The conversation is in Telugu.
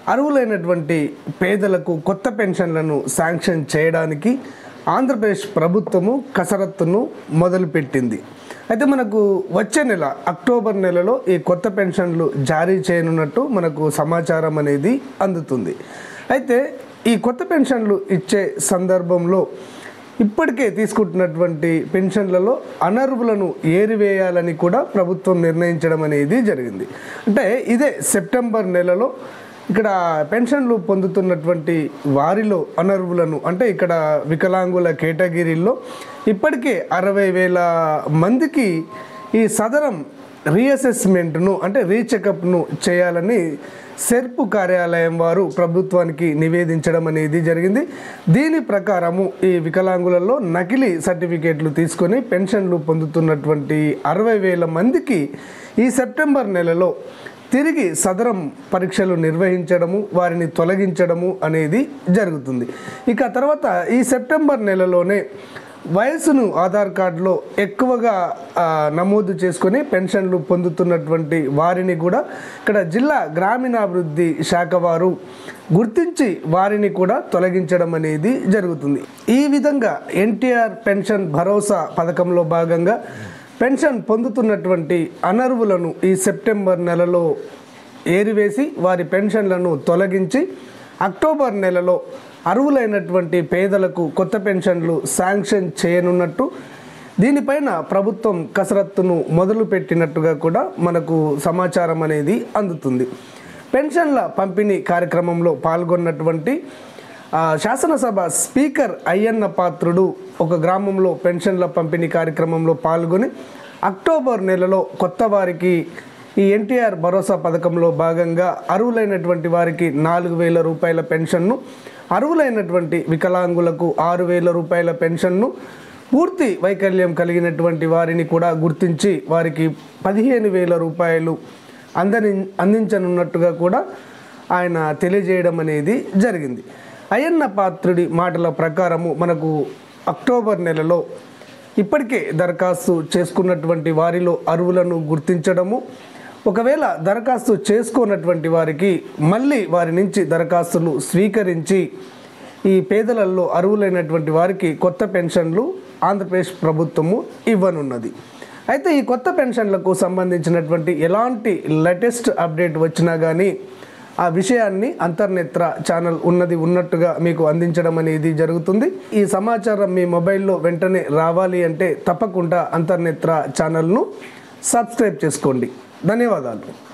అర్హులైనటువంటి పేదలకు కొత్త పెన్షన్లను శాంక్షన్ చేయడానికి ఆంధ్రప్రదేశ్ ప్రభుత్వము కసరత్తును మొదలుపెట్టింది అయితే మనకు వచ్చే నెల అక్టోబర్ నెలలో ఈ కొత్త పెన్షన్లు జారీ చేయనున్నట్టు మనకు సమాచారం అనేది అందుతుంది అయితే ఈ కొత్త పెన్షన్లు ఇచ్చే సందర్భంలో ఇప్పటికే తీసుకుంటున్నటువంటి పెన్షన్లలో అనర్హులను ఏరివేయాలని కూడా ప్రభుత్వం నిర్ణయించడం అనేది జరిగింది అంటే ఇదే సెప్టెంబర్ నెలలో ఇక్కడ పెన్షన్లు పొందుతున్నటువంటి వారిలో అనర్హులను అంటే ఇక్కడ వికలాంగుల కేటగిరీల్లో ఇప్పటికే అరవై వేల మందికి ఈ సదరం రీఅసెస్మెంట్ను అంటే రీచెకప్ను చేయాలని సెర్పు కార్యాలయం వారు ప్రభుత్వానికి నివేదించడం అనేది జరిగింది దీని ప్రకారము ఈ వికలాంగులలో నకిలీ సర్టిఫికేట్లు తీసుకొని పెన్షన్లు పొందుతున్నటువంటి అరవై వేల మందికి ఈ సెప్టెంబర్ నెలలో తిరిగి సదరం పరీక్షలు నిర్వహించడము వారిని తొలగించడము అనేది జరుగుతుంది ఇక తర్వాత ఈ సెప్టెంబర్ నెలలోనే వయసును ఆధార్ కార్డులో ఎక్కువగా ఆ, నమోదు చేసుకొని పెన్షన్లు పొందుతున్నటువంటి వారిని కూడా ఇక్కడ జిల్లా గ్రామీణాభివృద్ధి శాఖ వారు గుర్తించి వారిని కూడా తొలగించడం అనేది జరుగుతుంది ఈ విధంగా ఎన్టీఆర్ పెన్షన్ భరోసా పథకంలో భాగంగా పెన్షన్ పొందుతున్నటువంటి అనర్వులను ఈ సెప్టెంబర్ నెలలో ఏరివేసి వారి పెన్షన్లను తొలగించి అక్టోబర్ నెలలో అర్హులైనటువంటి పేదలకు కొత్త పెన్షన్లు శాంక్షన్ చేయనున్నట్టు దీనిపైన ప్రభుత్వం కసరత్తును మొదలుపెట్టినట్టుగా కూడా మనకు సమాచారం అనేది అందుతుంది పెన్షన్ల పంపిణీ కార్యక్రమంలో పాల్గొన్నటువంటి ఆ, శాసనసభ స్పీకర్ అయ్యన్న పాత్రుడు ఒక గ్రామంలో పెన్షన్ల పంపిణీ కార్యక్రమంలో పాల్గొని అక్టోబర్ నెలలో కొత్త వారికి ఈ ఎన్టీఆర్ భరోసా పథకంలో భాగంగా అర్హులైనటువంటి వారికి నాలుగు వేల రూపాయల పెన్షన్ను అర్హులైనటువంటి వికలాంగులకు ఆరు వేల రూపాయల పెన్షన్ను పూర్తి వైకల్యం కలిగినటువంటి వారిని కూడా గుర్తించి వారికి పదిహేను వేల రూపాయలు అందని అందించనున్నట్టుగా కూడా ఆయన తెలియజేయడం అనేది జరిగింది అయ్యన్న పాత్రుడి మాటల ప్రకారము మనకు అక్టోబర్ నెలలో ఇప్పటికే దరఖాస్తు చేసుకున్నటువంటి వారిలో అరువులను గుర్తించడము ఒకవేళ దరఖాస్తు చేసుకోనటువంటి వారికి మళ్ళీ వారి నుంచి దరఖాస్తులు స్వీకరించి ఈ పేదలలో అరువులైనటువంటి వారికి కొత్త పెన్షన్లు ఆంధ్రప్రదేశ్ ప్రభుత్వము ఇవ్వనున్నది అయితే ఈ కొత్త పెన్షన్లకు సంబంధించినటువంటి ఎలాంటి లేటెస్ట్ అప్డేట్ వచ్చినా కానీ ఆ విషయాన్ని అంతర్నేత్ర ఛానల్ ఉన్నది ఉన్నట్టుగా మీకు అందించడం అనేది జరుగుతుంది ఈ సమాచారం మీ మొబైల్లో వెంటనే రావాలి అంటే తప్పకుండా అంతర్నేత్ర ఛానల్ను సబ్స్క్రైబ్ చేసుకోండి ధన్యవాదాలు